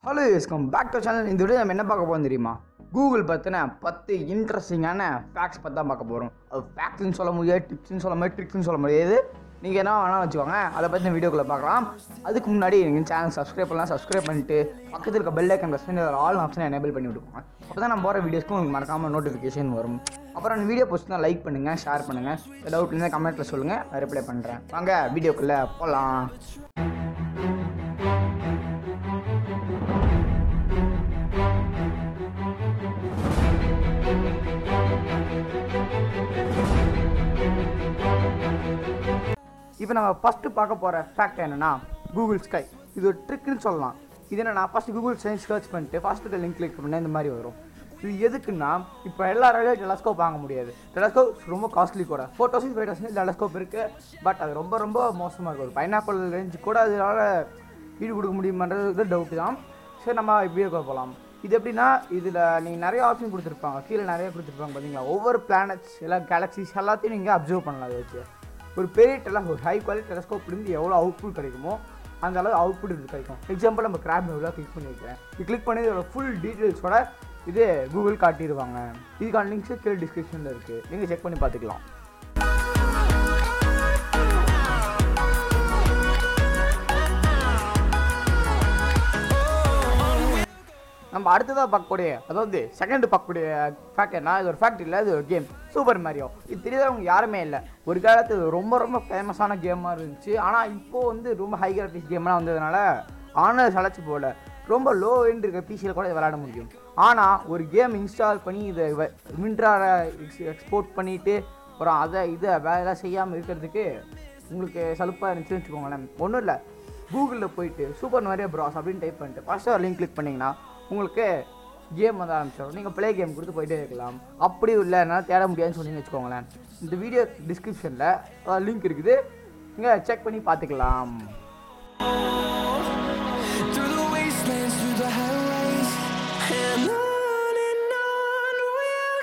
Hello welcome back to channel இந்த video நம்ம என்ன பார்க்க போகிறோம் தெரியுமா கூகுள் பற்றின பத்து இன்ட்ரெஸ்டிங்கான ஃபேக்ட்ஸ் பற்றி தான் பார்க்க போகிறோம் அது ஃபேக்ட்ஸ்னு சொல்ல முடியாது டிப்ஸ்னு சொல்ல முடியாது ட்ரிக்ஸ்னு சொல்ல முடியாது நீங்கள் என்ன வேணாலும் வச்சுக்கோங்க அதை பற்றி இந்த வீடியோக்குள்ளே பார்க்கலாம் அதுக்கு முன்னாடி நீங்கள் சேனல் சப்ஸ்கிரைப் பண்ணலாம் சப்ஸ்கிரைப் பண்ணிட்டு பக்கத்தில் இருக்க பெல் ஐக்கன் ப்ரெஸ் பண்ணி அதில் ஆல் ஆப்ஷனை எனேபிள் பண்ணி விட்டுக்கோங்க அப்போ தான் நம்ம போகிற வீடியோஸ்க்கு உங்களுக்கு மறக்காமல் நோட்டிஃபிகேஷன் வரும் அப்புறம் அந்த வீடியோ பிடிச்சிருந்தா லைக் பண்ணுங்கள் ஷேர் பண்ணுங்கள் டவுட் இருந்தால் கமெண்ட்டில் சொல்லுங்கள் ரிப்ளை பண்ணுறேன் வாங்க வீடியோக்குள்ளே போகலாம் இப்போ நம்ம ஃபஸ்ட்டு பார்க்க போகிற ஃபேக்ட் என்னன்னா கூகுள் ஸ்கை இது ஒரு ட்ரிக்குன்னு சொல்லலாம் இது என்னன்னா ஃபஸ்ட்டு கூகுள் சயின்ஸ் சர்ச் பண்ணிட்டு ஃபஸ்ட்டு லிங்க் கிளிக் பண்ணால் இந்த மாதிரி வரும் இது எதுக்குன்னா இப்போ எல்லாராலையும் டெலஸ்கோப் வாங்க முடியாது டெலஸ்கோப் ரொம்ப காஸ்ட்லி கூட four thousand five thousand telescope இருக்குது பட் அது ரொம்ப ரொம்ப மோசமாக இருக்கும் ஒரு பைனாக்குள் ரேஞ்சு கூட அதனால ஈடு கொடுக்க முடியுமான்றது டவுட்டு தான் சரி நம்ம இப்படியே போகலாம் இது எப்படின்னா இதில் நீங்கள் நிறைய ஆப்ஷன் கொடுத்துருப்பாங்க கீழே நிறைய கொடுத்துருப்பாங்க பார்த்தீங்களா ஒவ்வொரு பிளானட்ஸ் எல்லா கேலக்ஸிஸ் எல்லாத்தையும் நீங்கள் அப்சர்வ் பண்ணலாம் அதை வச்சு ஒரு பெரிய டெல ஒரு ஹை குவாலிட்டி டெலஸ்கோப்லேருந்து எவ்வளோ அவுட்புட் கிடைக்குமோ அந்த அளவு அவுட்புட் இது கிடைக்கும் எக்ஸாம்பிள் நம்ம கிராப் எவ்வளோ கிளிக் பண்ணி வைக்கிறேன் இது கிளிக் பண்ணி இதோட ஃபுல் டீட்டெயில்ஸோட இது கூகுள் காட்டிடுவாங்க இதுக்கான லிங்க்ஸ் கீழே டிஸ்கிரிப்ஷனில் இருக்குது நீங்கள் செக் பண்ணி பார்த்துக்கலாம் நம்ம அடுத்ததாக பார்க்கக்கூடிய அதாவது செகண்ட் பார்க்கக்கூடிய ஃபேக்ட் என்ன இது ஒரு ஃபேக்ட் இல்லை இது ஒரு கேம் சூப்பர் மேரியோ இது தெரியாதவங்க யாருமே இல்லை ஒரு காலத்து இது ரொம்ப ரொம்ப ஃபேமஸான கேமாக இருந்துச்சு ஆனால் இப்போது வந்து ரொம்ப ஹை கிராஃபிக்ஸ் கேம்லாம் வந்ததுனால ஆனால் சளைச்சு போகல ரொம்ப லோ எண்ட் இருக்க பிசியில் கூட இதை விளையாட முடியும் ஆனால் ஒரு கேம் இன்ஸ்டால் பண்ணி இதை மின்ட்ராரை எக்ஸ்போர்ட் பண்ணிவிட்டு அப்புறம் அதை இதை வேலை செய்யாமல் இருக்கிறதுக்கு உங்களுக்கு சலுப்பாக இருந்துச்சுன்னு வச்சுக்கோங்களேன் ஒன்றும் இல்லை கூகுளில் போயிட்டு சூப்பர் நிறைய ப்ராஸ் அப்படின்னு டைப் பண்ணிட்டு ஃபஸ்ட்டு ஒரு லிங்க் கிளிக் பண்ணிங்கன்னா உங்களுக்கு கேம் வந்து ஆரம்பிச்சிடும் நீங்கள் ப்ளே கேம் கொடுத்து போயிட்டே இருக்கலாம் அப்படி இல்லை என்னால் தேட முடியாதுன்னு சொன்னீங்கன்னு வச்சுக்கோங்களேன் இந்த வீடியோ டிஸ்கிரிப்ஷனில் லிங்க் இருக்குது நீங்கள் செக் பண்ணி பார்த்துக்கலாம் Through the wastelands, through the highways, and on and on we'll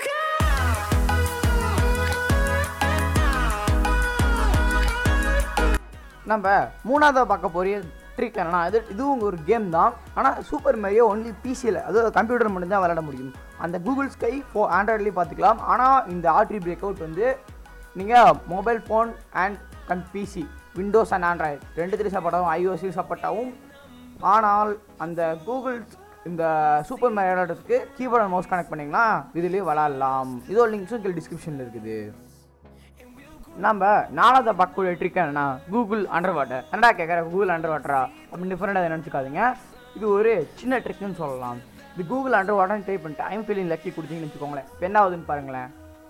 go. நம்ம மூணாவது பார்க்க போகிற ட்ரிக் என்னன்னா இது இதுவும் ஒரு கேம் தான் ஆனால் சூப்பர் மேரியோ ஒன்லி பிசியில் அதாவது கம்ப்யூட்டர் மட்டும் தான் விளையாட முடியும் அந்த கூகுள் ஸ்கை ஃபோ ஆண்ட்ராய்ட்லேயும் பார்த்துக்கலாம் ஆனால் இந்த ஆர்ட்ரி பிரேக் அவுட் வந்து நீங்கள் மொபைல் ஃபோன் அண்ட் கன் பிசி விண்டோஸ் அண்ட் ஆண்ட்ராய்டு ரெண்டுத்திலையும் சப்போர்ட் ஆகும் ஐஓசி சப்போர்ட் ஆகும் ஆனால் அந்த கூகுள் இந்த சூப்பர் மேரியோ விளையாடுறதுக்கு கீபோர்ட் அண்ட் மவுஸ் கனெக்ட் பண்ணிங்கன்னா இதுலேயும் விளாட்லாம் இதோட லிங்க்ஸும் கீழே டிஸ்கிரிப்ஷனில் இருக்குது நம்ம நாலாவது பார்க்கக்கூடிய ட்ரிக் என்னன்னா கூகுள் அண்டர் வாட்டர் என்னடா கேட்குற கூகுள் அண்டர் வாட்டரா அப்படின்னு டிஃப்ரெண்டாக நினச்சிக்காதீங்க இது ஒரு சின்ன ட்ரிக்னு சொல்லலாம் இது கூகுள் அண்டர் வாட்டர்னு டைப் பண்ணிட்டு ஐம் ஃபீலிங் லக்கி கொடுத்தீங்கன்னு வச்சுக்கோங்களேன் இப்போ என்ன ஆகுதுன்னு பாருங்களேன்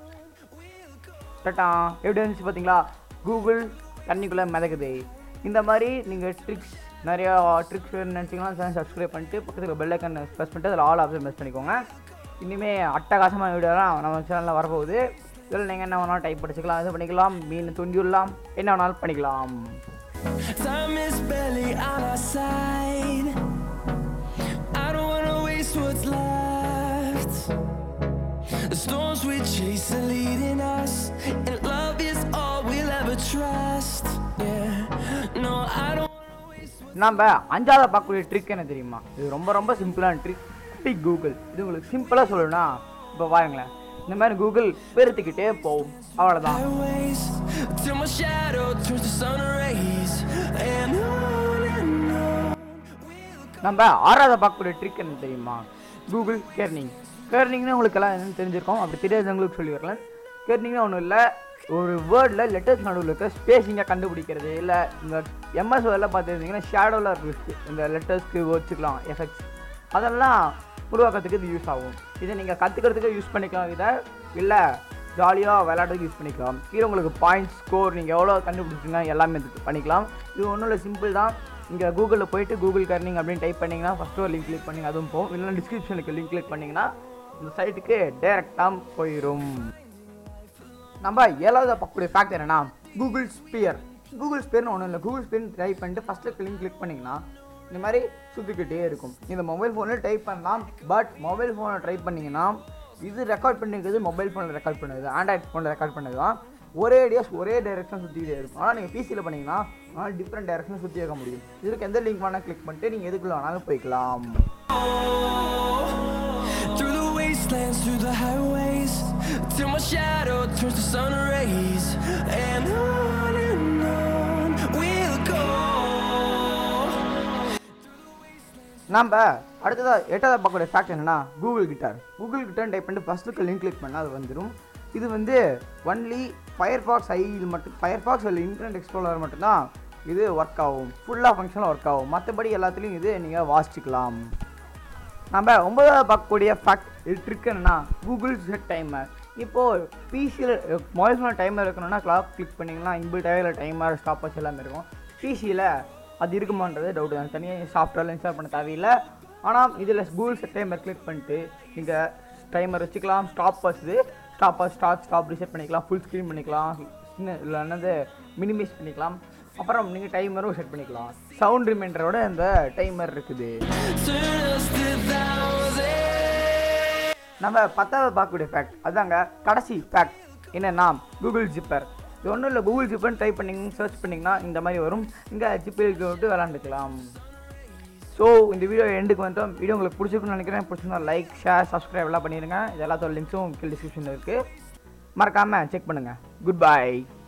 டட்டா எப்படி இருந்துச்சு பார்த்தீங்களா கூகுள் தண்ணிக்குள்ளே மிதக்குது இந்த மாதிரி நீங்கள் ட்ரிக்ஸ் நிறையா ட்ரிக்ஸ் நினச்சிங்கன்னா சேனல் சப்ஸ்கிரைப் பண்ணிட்டு பக்கத்தில் பெல் ஐக்கன் ப்ரெஸ் பண்ணிட்டு அதில் ஆல் ஆப்ஷன் ப்ரெஸ் பண்ணிக்கோங்க இனிமேல் அட்டகாசமான வீடியோலாம் நம்ம சேனலில் வரப்போகுது இதில் நீங்கள் என்ன வேணாலும் டைப் படிச்சுக்கலாம் இது பண்ணிக்கலாம் மீன் துண்டி விடலாம் என்ன வேணாலும் பண்ணிக்கலாம் Time is barely on our side. I don't wanna waste what's left. The storms we chase are leading us, and love is all we'll ever trust. Yeah, no, I don't wanna waste. நம்ம அஞ்சாவது பார்க்கக்கூடிய trick என்ன தெரியுமா இது ரொம்ப ரொம்ப சிம்பிளான trick குட்டி கூகுள் இது உங்களுக்கு சிம்பிளாக சொல்லணும்னா இப்போ பாருங்களேன் இந்த மாதிரி கூகுள் பெருத்துக்கிட்டே போகும் அவ்வளோதான் highways till my shadow turns to sun rays and on and on நம்ம ஆறாவது பார்க்கக்கூடிய ட்ரிக் என்ன தெரியுமா கூகுள் கேர்னிங் கேர்னிங்னு உங்களுக்கு எல்லாம் என்னன்னு தெரிஞ்சிருக்கோம் அப்படி தெரியாதவங்களுக்கு சொல்லி வரலாம் கேர்னிங்னா ஒன்றும் இல்லை ஒரு வேர்டில் லெட்டர்ஸ் நடுவில் இருக்க ஸ்பேஸிங்கை கண்டுபிடிக்கிறது இல்லை இந்த எம்எஸ் வேர்டில் பார்த்துருந்தீங்கன்னா ஷேடோவில் இருக்கு இந்த லெட்டர்ஸ்க்கு வச்சுக்கலாம் எஃபெக்ட்ஸ் அதெல்லாம் உருவாக்கத்துக்கு இது யூஸ் ஆகும் இதை நீங்கள் கற்றுக்கிறதுக்கு யூஸ் பண்ணிக்கலாம் இதை இல்லை ஜாலியாக விளையாடுறதுக்கு யூஸ் பண்ணிக்கலாம் கீழே உங்களுக்கு பாயிண்ட்ஸ் ஸ்கோர் நீங்கள் எவ்வளோ கண்டுபிடிச்சிங்க எல்லாமே இதுக்கு பண்ணிக்கலாம் இது ஒன்றும் இல்லை சிம்பிள் தான் இங்கே கூகுளில் போயிட்டு கூகுள் கர்னிங் அப்படின்னு டைப் பண்ணிங்கன்னா ஃபஸ்ட்டு ஒரு லிங்க் கிளிக் பண்ணி அதுவும் போகும் இல்லைன்னா டிஸ்கிரிப்ஷனுக்கு லிங்க் கிளிக் பண்ணிங்கன்னா இந்த சைட்டுக்கு டேரெக்டாக போயிடும் நம்ம ஏழாவது பார்க்கக்கூடிய ஃபேக்ட் என்னன்னா கூகுள் ஸ்பியர் கூகுள் ஸ்பியர்னு ஒன்றும் இல்லை கூகுள் ஸ்பியர் டைப் பண்ணிட்டு ஃபஸ்ட்டு லிங்க் கிளிக் பண்ணிங்கன்னா இந்த மாதிரி சுற்றிக்கிட்டே இருக்கும் இந்த மொபைல் ஃபோனில் டைப் பண்ணலாம் பட் மொபைல் ஃபோனை ட்ரை பண்ணிங்கன்னா இது ரெக்கார்ட் பண்ணிக்கிறது மொபைல் ஃபோனில் ரெக்கார்ட் பண்ணுது ஆண்ட்ராய்ட் ஃபோனில் ரெக்கார்ட் பண்ணது தான் ஒரே டேஸ் ஒரே டைரெக்ஷன் சுற்றிக்கிட்டே இருக்கும் ஆனால் நீங்கள் பிசியில் பண்ணிங்கன்னா ஆனால் டிஃப்ரெண்ட் டைரக்ஷன் சுற்றி வைக்க முடியும் இதுக்கு எந்த லிங்க் வேணால் கிளிக் பண்ணிட்டு நீங்கள் எதுக்குள்ள வேணாலும் போய்க்கலாம் Through the wastelands, through the highways, till my shadow turns to sun rays, and on and on we'll go. நம்ம அடுத்ததாக எட்டாவது பார்க்கக்கூடிய ஃபேக்ட் என்னன்னா Google guitar Google guitar type பண்ணிட்டு ஃபஸ்ட்டுக்கு லிங்க் கிளிக் பண்ணால் அது வந்துடும் இது வந்து ஒன்லி ஃபயர்ஃபாக்ஸ் ஐயில் மட்டும் ஃபயர்ஃபாக்ஸ் இல்லை இன்டர்நெட் எக்ஸ்ப்ளோரர் மட்டும்தான் இது ஒர்க் ஆகும் ஃபுல்லாக ஃபங்க்ஷனாக ஒர்க் ஆகும் மற்றபடி எல்லாத்துலேயும் இது நீங்கள் வாசிச்சுக்கலாம் நம்ம ஒன்பதாவது பார்க்கக்கூடிய ஃபேக்ட் ட்ரிக் என்னன்னா கூகுள் செட் டைமர் இப்போது பிசியில் மொபைல் ஃபோனில் டைமர் இருக்கணும்னா கிளாக் கிளிக் பண்ணிங்கன்னா இன்பில் டயரில் டைமர் ஸ்டாப் வச்சு எல்லாமே இருக்கும் பிசியில் அது இருக்குமான்றது டவுட் தான் தனியாக சாஃப்ட்வேரில் இன்ஸ்டால் பண்ண தேவையில்லை ஆனால் இதில் கூகுள் செட் டைமர் கிளிக் பண்ணிட்டு நீங்கள் டைமர் வச்சுக்கலாம் ஸ்டாப் வச்சுது ஸ்டாப் ஸ்டார்ட் ஸ்டாப் ரிசெட் பண்ணிக்கலாம் ஃபுல் ஸ்க்ரீன் பண்ணிக்கலாம் இல்லை என்னது மினிமைஸ் பண்ணிக்கலாம் அப்புறம் நீங்கள் டைமரும் செட் பண்ணிக்கலாம் சவுண்ட் ரிமைண்டரோட இந்த டைமர் இருக்குது Turn us to thousands. நம்ம பத்தாவது பார்க்கக்கூடிய ஃபேக்ட் அதாங்க கடைசி ஃபேக்ட் என்னன்னா கூகுள் ஜிப்பர் இது ஒன்றும் இல்லை கூகுள் ஜிப்பர்னு டைப் பண்ணிங்க சர்ச் பண்ணிங்கன்னா இந்த மாதிரி வரும் இங்கே ஜிப்பில் விட்டு விளாண்டுக்கலாம் ஸோ இந்த வீடியோ எண்டுக்கு வந்துட்டோம் வீடியோ உங்களுக்கு பிடிச்சிருக்குன்னு நினைக்கிறேன் பிடிச்சிருந்தா லைக் ஷேர் சப்ஸ்கிரைப் எல்லாம் பண்ணிடுங்க இது எல்லாத்தோட லிங்க்ஸும் கீழ் டிஸ்கிரிப்ஷனில் இருக்குது மறக்காமல் செக் பண்ணுங்கள் குட் பை